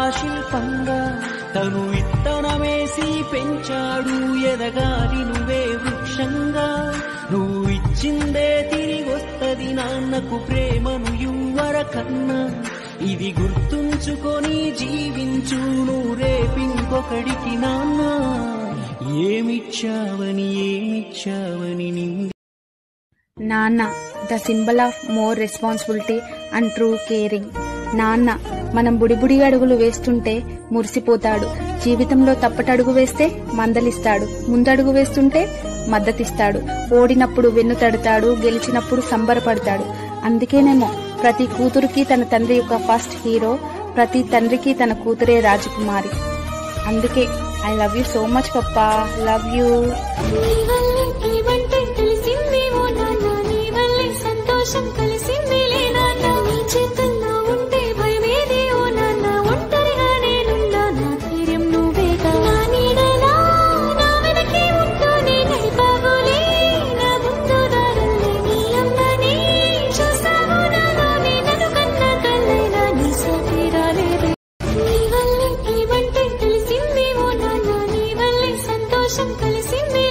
శిల్పంగా తను విత్తనమేసి పెంచాడు ఎదగాలి నువ్వే వృక్షంగా నువ్వు ఇచ్చిందే తిరిగొస్తది నాన్నకు ప్రేమను యువర కన్నా ఇది గుర్తుంచుకొని జీవించు నువ్వు రేపింకొకడికి నాన్న ఏమిచ్చావని ఏమిచ్చావని నింది నాన్న the symbol of more responsibility and true caring నాన్న మనం బుడిబుడి అడుగులు వేస్తుంటే మురిసిపోతాడు జీవితంలో తప్పటడుగు వేస్తే మందలిస్తాడు ముందడుగు వేస్తుంటే మద్దతిస్తాడు ఓడినప్పుడు వెన్ను తడతాడు గెలిచినప్పుడు సంబరపడతాడు అందుకేనేమో ప్రతి కూతురికి తన తండ్రి యొక్క ఫస్ట్ హీరో ప్రతి తండ్రికి తన కూతురే రాజకుమారి అందుకే I love you so much papa love you నీ వల్లే ఏమంటే తెలిసింది ఓ నాన్న నీ వల్లే సంతోషం కలిసిందిలే నాన్న నీ చేతుల్లో ఉంటే భయమేది ఓ నాన్న ఒంటరిగా నేనున్నా నా ధైర్యం నువ్వేగా నా నీడలా నా వెనకే ఉంటూ నీ నడిపావులే నా ముందు దారుల్ని నీ అమ్మని చూసావు నాలోనే నన్ను కన్న కన్నైనా నీ సాటి రాలేదే నీ వల్లే ఏమంటే తెలిసింది ఓ నాన్న నీ వల్లే సంతోషం కలిసింది